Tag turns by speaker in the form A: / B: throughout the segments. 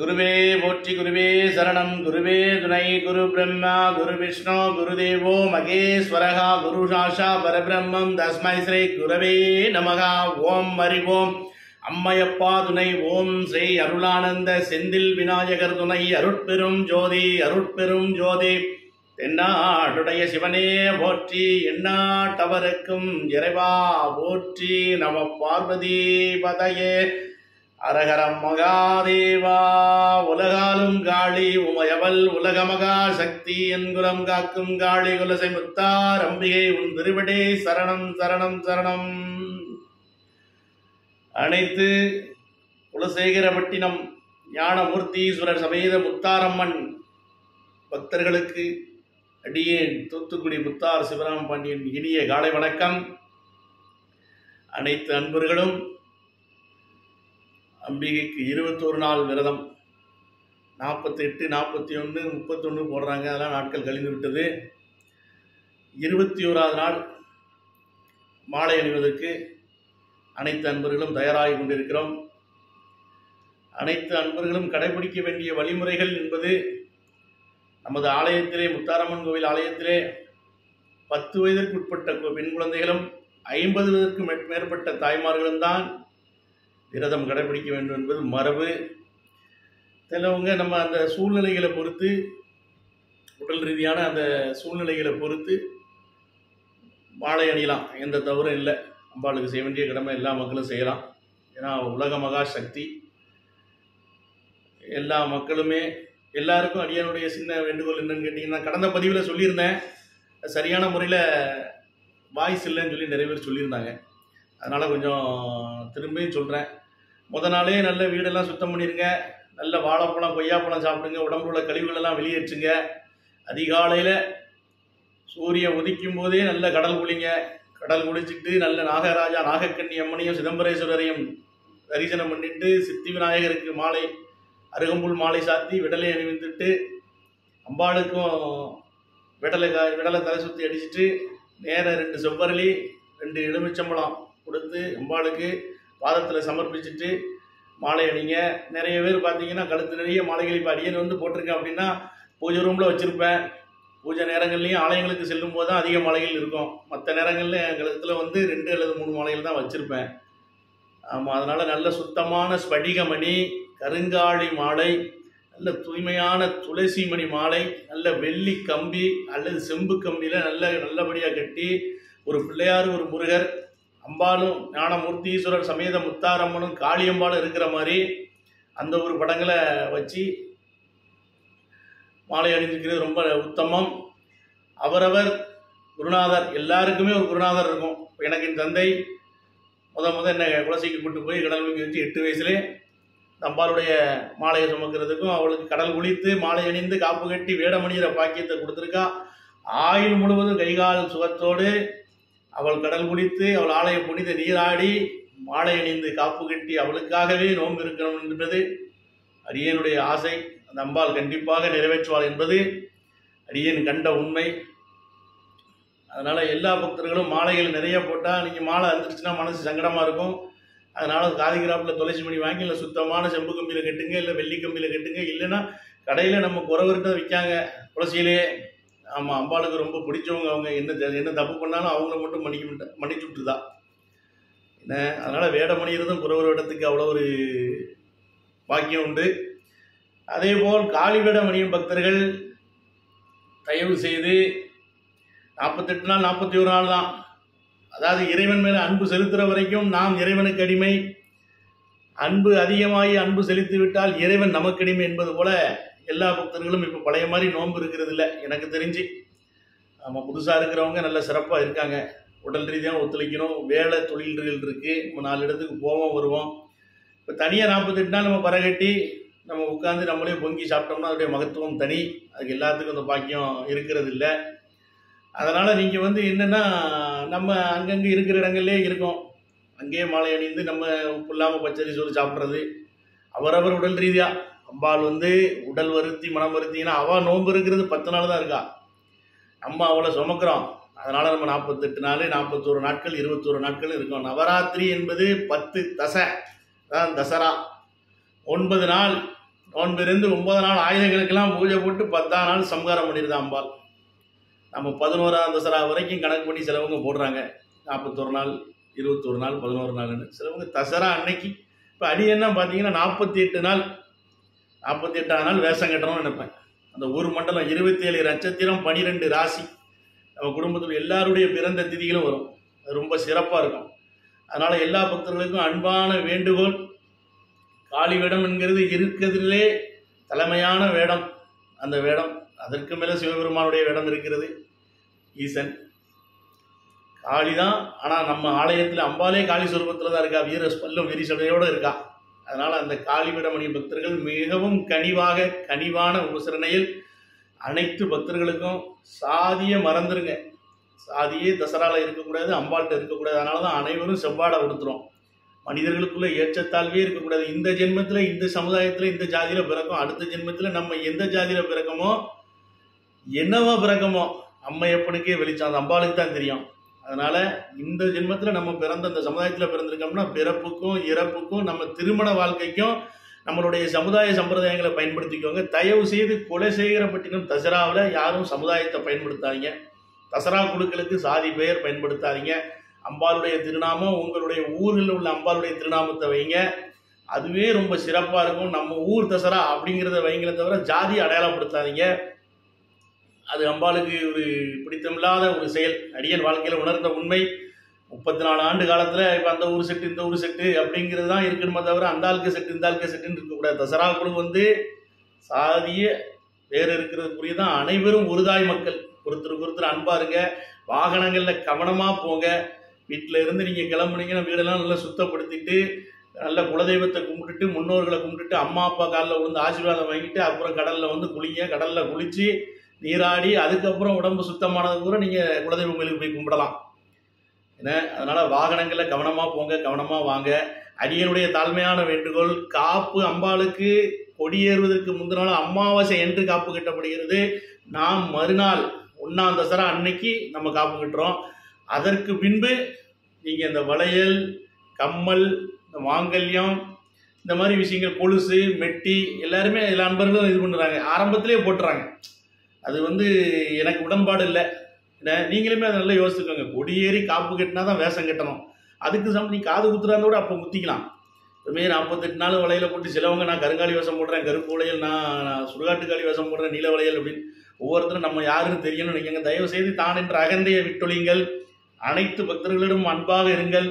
A: குருவே போற்றி குருவே சரணம் குருவே துணை குரு பிரம்மா குரு விஷ்ணு குருதேவோ மகேஸ்வரகா குரு சாஷா பரபிரம்மம் தஸ்மை ஸ்ரீ குரவே நமகா ஓம் அறிவோம் அம்மையப்பா துணை ஓம் ஸ்ரீ அருளானந்த செந்தில் விநாயகர் துணை அருட்பெரும் ஜோதி அருட்பெரும் ஜோதி தென்னாடுடைய சிவனே போற்றி எண்ணாட்டவருக்கும் இறைவா போற்றி நம பார்வதி பதையே அரகரம் மகாதேவா உலகாலும் காளி உமையவள் உலகமகா சக்தி என்குலம் காக்கும் காளி குலசை முத்தார் அம்பிகை உன் திருவிடே சரணம் சரணம் சரணம் அனைத்து குலசேகரப்பட்டினம் ஞானமூர்த்தீஸ்வரர் சமேத முத்தாரம்மன் பக்தர்களுக்கு அடியேன் தூத்துக்குடி முத்தார் சிவராம பாண்டியன் இனிய காலை வணக்கம் அனைத்து அன்பர்களும் அம்பிகைக்கு இருபத்தோரு நாள் விரதம் நாற்பத்தெட்டு நாற்பத்தி ஒன்று முப்பத்தொன்று போடுறாங்க அதெல்லாம் நாட்கள் கழிந்து விட்டது இருபத்தி ஓராவது நாள் மாலை அணிவதற்கு அனைத்து அன்பர்களும் தயாராகி கொண்டிருக்கிறோம் அனைத்து அன்பர்களும் கடைபிடிக்க வேண்டிய வழிமுறைகள் என்பது நமது ஆலயத்திலே முத்தாரம்மன் கோவில் ஆலயத்திலே பத்து வயதிற்கு உட்பட்ட கு- பெண் குழந்தைகளும் ஐம்பது வயதிற்கு மேற்- மேற்பட்ட தாய்மார்களும் தான் விரதம் கடைபிடிக்க வேண்டும் என்பது மரபு சிலவங்க நம்ம அந்த சூழ்நிலைகளை பொறுத்து உடல் ரீதியான அந்த சூழ்நிலைகளை பொறுத்து மாலை அணியலாம் எந்த தவறும் இல்லை அம்பாளுக்கு செய்ய வேண்டிய கடமை எல்லா மக்களும் செய்யலாம் ஏன்னா உலக மகா சக்தி எல்லா மக்களுமே எல்லாருக்கும் அடியானுடைய சின்ன வேண்டுகோள் என்னன்னு கேட்டிங்கன்னா கடந்த பதிவில் சொல்லியிருந்தேன் அது சரியான முறையில் வாய்ஸ் இல்லைன்னு சொல்லி நிறைய பேர் சொல்லியிருந்தாங்க அதனால் கொஞ்சம் திரும்பியும் சொல்கிறேன் முத நாளே நல்ல வீடெல்லாம் சுத்தம் பண்ணிடுங்க நல்ல வாழைப்பழம் கொய்யாப்பழம் சாப்பிடுங்க உடம்புல உள்ள கழிவுகளெல்லாம் வெளியேற்றுங்க அதிகாலையில் சூரியன் உதிக்கும் போதே நல்ல கடல் குளிங்க கடல் குளிச்சுட்டு நல்ல நாகராஜா நாகக்கண்ணி அம்மனையும் சிதம்பரேஸ்வரரையும் தரிசனம் பண்ணிட்டு சித்தி விநாயகருக்கு மாலை அருகம்புல் மாலை சாத்தி விடலை அணிவித்துட்டு அம்பாளுக்கும் விடலை கா விடலை தலை சுற்றி அடிச்சிட்டு நேர ரெண்டு செவ்வரளி ரெண்டு எலுமிச்சம்பழம் கொடுத்து அம்பாளுக்கு பாதத்தில் சமர்ப்பிச்சுட்டு மாலை அணிங்க நிறைய பேர் பார்த்தீங்கன்னா கழுத்து நிறைய மாலைகள் இப்போ அடியன் வந்து போட்டிருக்கேன் அப்படின்னா பூஜை ரூமில் வச்சுருப்பேன் பூஜை நேரங்கள்லையும் ஆலயங்களுக்கு செல்லும் போது தான் அதிக மாலைகள் இருக்கும் மற்ற நேரங்களில் என் கழுத்தில் வந்து ரெண்டு அல்லது மூணு மாலைகள் தான் வச்சுருப்பேன் ஆமாம் அதனால் நல்ல சுத்தமான ஸ்படிகமணி கருங்காலி மாலை நல்ல தூய்மையான துளசி மணி மாலை நல்ல வெள்ளி கம்பி அல்லது செம்பு கம்பியில் நல்ல நல்லபடியாக கட்டி ஒரு பிள்ளையார் ஒரு முருகர் அம்பாலும் ஞானமூர்த்தீஸ்வரர் சமேத முத்தாரம்மனும் காளியம்பாலும் இருக்கிற மாதிரி அந்த ஒரு படங்களை வச்சு மாலை அணிஞ்சிக்கிறது ரொம்ப உத்தமம் அவரவர் குருநாதர் எல்லாருக்குமே ஒரு குருநாதர் இருக்கும் இப்ப எனக்கு என் தந்தை முத முத என்ன குலசைக்கு கூட்டு போய் கடல் குளிக்க வச்சு எட்டு வயசுலே அம்பாளுடைய மாலையை சுமக்கிறதுக்கும் அவளுக்கு கடல் குளித்து மாலை அணிந்து காப்பு கட்டி வேடமணிகிற பாக்கியத்தை கொடுத்துருக்கா ஆயுள் முழுவதும் கைகால் சுகத்தோடு அவள் கடல் குளித்து அவள் ஆலய புனித நீராடி மாலை அணிந்து காப்பு கட்டி அவளுக்காகவே நோன்பு இருக்கணும் என்பது அடியனுடைய ஆசை அந்த அம்பாள் கண்டிப்பாக நிறைவேற்றுவாள் என்பது அடியன் கண்ட உண்மை அதனால எல்லா பக்தர்களும் மாலைகள் நிறைய போட்டால் நீங்கள் மாலை அறுந்துருச்சுன்னா மனசு சங்கடமாக இருக்கும் அதனால காதிகிராப்பில் துளசி மணி வாங்கி இல்லை சுத்தமான செம்பு கம்பியில் கட்டுங்க இல்லை வெள்ளி கம்பியில் கட்டுங்க இல்லைன்னா கடையில் நம்ம குறவர்கிட்ட விற்காங்க துளசியிலே ஆமாம் அம்பாளுக்கு ரொம்ப பிடிச்சவங்க அவங்க என்ன தெ- என்ன தப்பு பண்ணாலும் அவங்கள மட்டும் மன்னிக்க மாட்டா மன்னிச்சு விட்டுதா என்ன அதனால் வேடம் மணிகிறதும் குறவர் இடத்துக்கு அவ்வளோ ஒரு பாக்கியம் உண்டு அதேபோல் காளி வேடம் அணியும் பக்தர்கள் தயவு செய்து நாற்பத்தெட்டு நாள் நாற்பத்தி ஒரு நாள் தான் அதாவது இறைவன் மேலே அன்பு செலுத்துகிற வரைக்கும் நாம் இறைவனுக்கு அடிமை அன்பு அதிகமாகி அன்பு செலுத்தி விட்டால் இறைவன் நமக்கு அடிமை என்பது போல எல்லா பக்தர்களும் இப்போ பழைய மாதிரி நோன்பு இருக்கிறது இல்லை எனக்கு தெரிஞ்சு ஆமாம் புதுசாக இருக்கிறவங்க நல்ல சிறப்பாக இருக்காங்க உடல் ரீதியாக ஒத்துழைக்கணும் வேலை தொழில்கள் இருக்குது நம்ம நாலு இடத்துக்கு போவோம் வருவோம் இப்போ தனியாக நாற்பத்தெட்டு நாள் நம்ம பரகட்டி நம்ம உட்காந்து நம்மளே பொங்கி சாப்பிட்டோம்னா அதோடைய மகத்துவம் தனி அதுக்கு எல்லாத்துக்கும் அந்த பாக்கியம் இருக்கிறது இல்லை அதனால் நீங்கள் வந்து என்னென்னா நம்ம அங்கங்கே இருக்கிற இடங்கள்லே இருக்கோம் அங்கேயே மாலை அணிந்து நம்ம உப்பு இல்லாமல் பச்சரி சோறு சாப்பிட்றது அவரவர் உடல் ரீதியாக அம்பாள் வந்து உடல் வருத்தி மனம் வருத்தினா அவள் நோன்பு இருக்கிறது பத்து நாள் தான் இருக்கா நம்ம அவளை சுமக்கிறோம் அதனால் நம்ம நாற்பத்தெட்டு நாள் நாற்பத்தோரு நாட்கள் இருபத்தோரு நாட்கள் இருக்கோம் நவராத்திரி என்பது பத்து தசை அதான் தசரா ஒன்பது நாள் நோன்பு இருந்து ஒன்பது நாள் ஆயுதங்களுக்கெல்லாம் பூஜை போட்டு பத்தாம் நாள் சம்ஹாரம் பண்ணிடுது அம்பாள் நம்ம பதினோராம் தசரா வரைக்கும் கணக்கு பண்ணி சிலவங்க போடுறாங்க நாற்பத்தொரு நாள் இருபத்தொரு நாள் பதினோரு நாள்னு சிலவங்க தசரா அன்னைக்கு இப்போ அடி என்ன பார்த்தீங்கன்னா நாற்பத்தி எட்டு நாள் நாற்பத்தி எட்டாம் நாள் வேஷம் கட்டணும்னு நினைப்பேன் அந்த ஒரு மண்டலம் இருபத்தி ஏழு நட்சத்திரம் பனிரெண்டு ராசி நம்ம குடும்பத்தில் எல்லாருடைய பிறந்த திதிகளும் வரும் அது ரொம்ப சிறப்பாக இருக்கும் அதனால் எல்லா பக்தர்களுக்கும் அன்பான வேண்டுகோள் காளி வேடம் என்கிறது இருக்கிறதுலே தலைமையான வேடம் அந்த வேடம் அதற்கு மேலே சிவபெருமானுடைய வேடம் இருக்கிறது ஈசன் காளி தான் ஆனால் நம்ம ஆலயத்தில் அம்பாலே காளி சொரூபத்தில் தான் இருக்கா வீர பல்லும் விரிசடையோடு இருக்கா அதனால் அந்த காளிவிடமணி பக்தர்கள் மிகவும் கனிவாக கனிவான உபசரணையில் அனைத்து பக்தர்களுக்கும் சாதியை மறந்துருங்க சாதியே தசரால இருக்கக்கூடாது அம்பாள்கிட்ட இருக்கக்கூடாது அதனால தான் அனைவரும் செவ்வாடை கொடுத்துரும் மனிதர்களுக்குள்ள ஏற்றத்தாழ்வே இருக்கக்கூடாது இந்த ஜென்மத்தில் இந்த சமுதாயத்தில் இந்த ஜாதியில் பிறக்கும் அடுத்த ஜென்மத்தில் நம்ம எந்த ஜாதியில் பிறக்கமோ என்னவா பிறக்கமோ அம்மை எப்பனுக்கே வெளிச்சம் அந்த அம்பாளுக்கு தான் தெரியும் அதனால இந்த ஜென்மத்தில் நம்ம பிறந்த அந்த சமுதாயத்தில் பிறந்திருக்கோம்னா பிறப்புக்கும் இறப்புக்கும் நம்ம திருமண வாழ்க்கைக்கும் நம்மளுடைய சமுதாய சம்பிரதாயங்களை பயன்படுத்திக்கோங்க தயவு செய்து கொலை செய்கிற பட்டினம் தசராவில் யாரும் சமுதாயத்தை பயன்படுத்தாதீங்க தசரா குழுக்களுக்கு சாதி பெயர் பயன்படுத்தாதீங்க அம்பாளுடைய திருநாமம் உங்களுடைய ஊரில் உள்ள அம்பாளுடைய திருநாமத்தை வைங்க அதுவே ரொம்ப சிறப்பாக இருக்கும் நம்ம ஊர் தசரா அப்படிங்கிறத வைங்களே தவிர ஜாதி அடையாளப்படுத்தாதீங்க அது அம்பாளுக்கு ஒரு பிடித்தமில்லாத ஒரு செயல் அடியன் வாழ்க்கையில் உணர்ந்த உண்மை முப்பத்தி நாலு ஆண்டு காலத்தில் இப்போ அந்த ஊர் செட்டு இந்த ஊர் செட்டு அப்படிங்கிறது தான் இருக்கணுமே தவிர அந்த ஆளுக்கு செட்டு இந்த ஆளுக்கு செட்டுன்னு இருக்கக்கூடாது தசரா குழு வந்து சாதிய வேறு இருக்கிறதுக்குரிய தான் அனைவரும் ஒருதாய் மக்கள் ஒருத்தருக்கு ஒருத்தர் அன்பா இருங்க வாகனங்களில் கவனமாக போங்க வீட்டில் இருந்து நீங்கள் கிளம்புனீங்கன்னா வீடெல்லாம் நல்லா சுத்தப்படுத்திட்டு நல்ல குலதெய்வத்தை கும்பிட்டுட்டு முன்னோர்களை கும்பிட்டுட்டு அம்மா அப்பா காலில் விழுந்து ஆசீர்வாதம் வாங்கிட்டு அப்புறம் கடலில் வந்து குளிங்க கடலில் குளித்து நீராடி அதுக்கப்புறம் உடம்பு சுத்தமானது கூட நீங்கள் குலதெய்வம் கோயிலுக்கு போய் கும்பிடலாம் என்ன அதனால் வாகனங்களில் கவனமாக போங்க கவனமாக வாங்க அடியனுடைய தாழ்மையான வேண்டுகோள் காப்பு அம்பாளுக்கு கொடியேறுவதற்கு முந்தின நாள் அமாவாசை என்று காப்பு கட்டப்படுகிறது நாம் மறுநாள் ஒன்றாம் தசரா அன்னைக்கு நம்ம காப்பு கட்டுறோம் அதற்கு பின்பு நீங்கள் இந்த வளையல் கம்மல் இந்த மாங்கல்யம் இந்த மாதிரி விஷயங்கள் கொலுசு மெட்டி எல்லாருமே எல்லா நண்பர்களும் இது பண்ணுறாங்க ஆரம்பத்திலே போட்டுறாங்க அது வந்து எனக்கு உடன்பாடு இல்லை என்ன நீங்களுமே அதை நல்லா யோசிச்சுக்கோங்க கொடியேறி காப்பு கட்டினா தான் வேஷம் கட்டணும் அதுக்கு சம் நீ காது குத்துறாங்க கூட அப்போ குத்திக்கலாம் இதுமாரி நாற்பத்தெட்டு நாள் வளையல போட்டு சிலவங்க நான் கருங்காலி வேஷம் போடுறேன் கருப்பு வளையல் நான் நான் சுடுகாட்டுக்காளி வேஷம் போடுறேன் நீல வளையல் அப்படின்னு ஒவ்வொருத்தரும் நம்ம யாருன்னு தெரியணும்னு நினைக்கங்க தயவு செய்து தான் என்ற அகந்தையை விட்டொழிங்கள் அனைத்து பக்தர்களிடம் அன்பாக இருங்கள்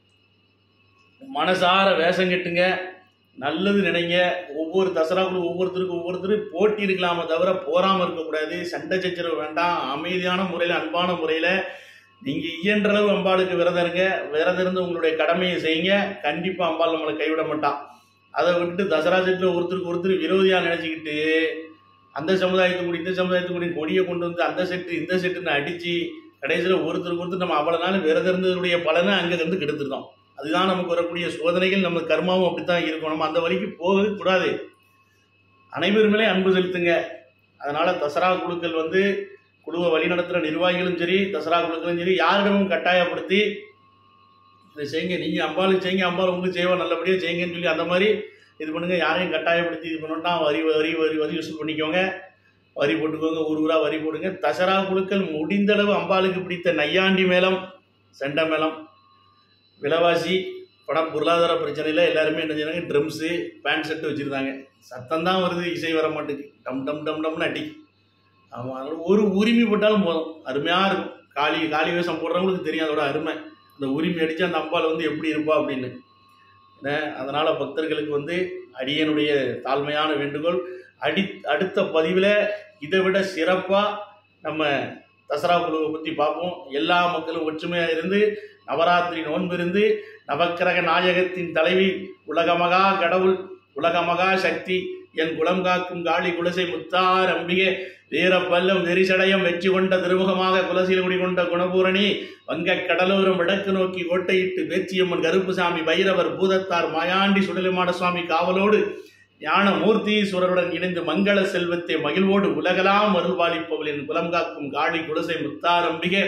A: மனசார வேஷம் கட்டுங்க நல்லது நினைங்க ஒவ்வொரு தசராக்குள்ள ஒவ்வொருத்தருக்கும் ஒவ்வொருத்தரும் போட்டி இருக்கலாமே தவிர போராமல் இருக்கக்கூடாது சண்டை சச்சரவு வேண்டாம் அமைதியான முறையில் அன்பான முறையில் நீங்கள் இயன்றளவு அம்பாளுக்கு விரதம் இருங்க விரதம் இருந்து உங்களுடைய கடமையை செய்யுங்க கண்டிப்பாக அம்பாள் நம்மளை கைவிட மாட்டான் அதை விட்டுட்டு தசரா செட்டில் ஒருத்தருக்கு ஒருத்தர் விரோதியாக நினச்சிக்கிட்டு அந்த சமுதாயத்துக்கு கூட இந்த சமுதாயத்துக்கு கூட கொடியை கொண்டு வந்து அந்த செட்டு இந்த செட்டுன்னு அடித்து கடைசியில் ஒருத்தருக்கு ஒருத்தர் நம்ம அவ்வளோ நாள் விரதம் இருந்ததுடைய பலனை அங்கே இருந்து கெடுத்துருந்தோம் அதுதான் நமக்கு வரக்கூடிய சோதனைகள் நம்ம கர்மாவும் அப்படித்தான் இருக்கும் நம்ம அந்த வழிக்கு போகவே கூடாது அனைவருமே அன்பு செலுத்துங்க அதனால தசரா குழுக்கள் வந்து குழுவை வழிநடத்துகிற நிர்வாகிகளும் சரி தசரா குழுக்களும் சரி யாரிடமும் கட்டாயப்படுத்தி இதை செய்யுங்க நீங்கள் அம்பாளுக்கு செய்யுங்க அம்பாள் உங்களுக்கு செய்வா நல்லபடியாக செய்யுங்கன்னு சொல்லி அந்த மாதிரி இது பண்ணுங்க யாரையும் கட்டாயப்படுத்தி இது பண்ணோம்னா வரி வரி வரி வரி வசூல் பண்ணிக்கோங்க வரி போட்டுக்கோங்க ஊர் ஊரா வரி போடுங்க தசரா குழுக்கள் முடிந்தளவு அம்பாளுக்கு பிடித்த நையாண்டி மேளம் செண்ட மேளம் விலைவாசி படம் பொருளாதார பிரச்சனையில் எல்லாருமே என்ன செய்றாங்க ட்ரம்ஸு பேண்ட் செட்டு வச்சுருந்தாங்க சத்தம் தான் வருது இசை வர மாட்டேங்குது டம் டம் டம் டம்னு அடி ஆமாம் அதோட ஒரு உரிமை போட்டாலும் போதும் அருமையாக இருக்கும் காளி காளி வேஷம் போடுறவங்களுக்கு தெரியும் அதோட அருமை அந்த உரிமை அடித்து அந்த அம்பாள் வந்து எப்படி இருப்பா அப்படின்னு என்ன அதனால் பக்தர்களுக்கு வந்து அடியனுடைய தாழ்மையான வேண்டுகோள் அடி அடுத்த பதிவில் இதை விட சிறப்பாக நம்ம தசரா குழுவை பற்றி பார்ப்போம் எல்லா மக்களும் ஒற்றுமையாக இருந்து நவராத்திரி நோன்பு இருந்து நவக்கிரக நாயகத்தின் தலைவி உலகமகா கடவுள் உலகமகா சக்தி என் குலம் காக்கும் காளி குலசை முத்தார் அம்பிகை வீரப்பல்லம் வெறிசடையம் வெற்றி கொண்ட திருமுகமாக குலசீலகுடி கொண்ட குணபூரணி வங்கக் கடலோரம் வடக்கு நோக்கி கோட்டையிட்டு பேச்சியம்மன் கருப்புசாமி பைரவர் பூதத்தார் மாயாண்டி சுடலிமான சுவாமி காவலோடு ஞான மூர்த்தீஸ்வரருடன் இணைந்து மங்கள செல்வத்தை மகிழ்வோடு உலகலாம் அருள்பாலிப்பவளின் குலம் காக்கும் காளி குலசை முத்தார் அம்பிகை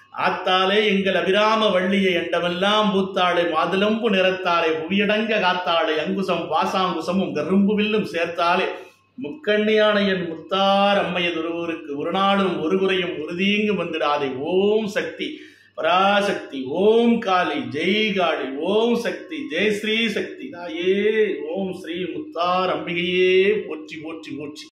A: ஆத்தாலே எங்கள் அபிராம வள்ளியை எண்டமெல்லாம் பூத்தாளை மாதுளம்பு நிறத்தாலே புவியடங்க காத்தாளை அங்குசம் பாசாங்குசமும் கரும்பு வில்லும் சேர்த்தாலே முக்கண்ணியான என் முத்தார் அம்மைய துருவருக்கு ஒரு நாளும் ஒரு குறையும் உறுதியங்கு வந்துடாதே ஓம் சக்தி பராசக்தி ஓம் காளி ஜெய் காளி ஓம் சக்தி ஜெய் ஸ்ரீ சக்தி தாயே ஓம் ஸ்ரீ முத்தார் அம்பிகையே போற்றி போற்றி போற்றி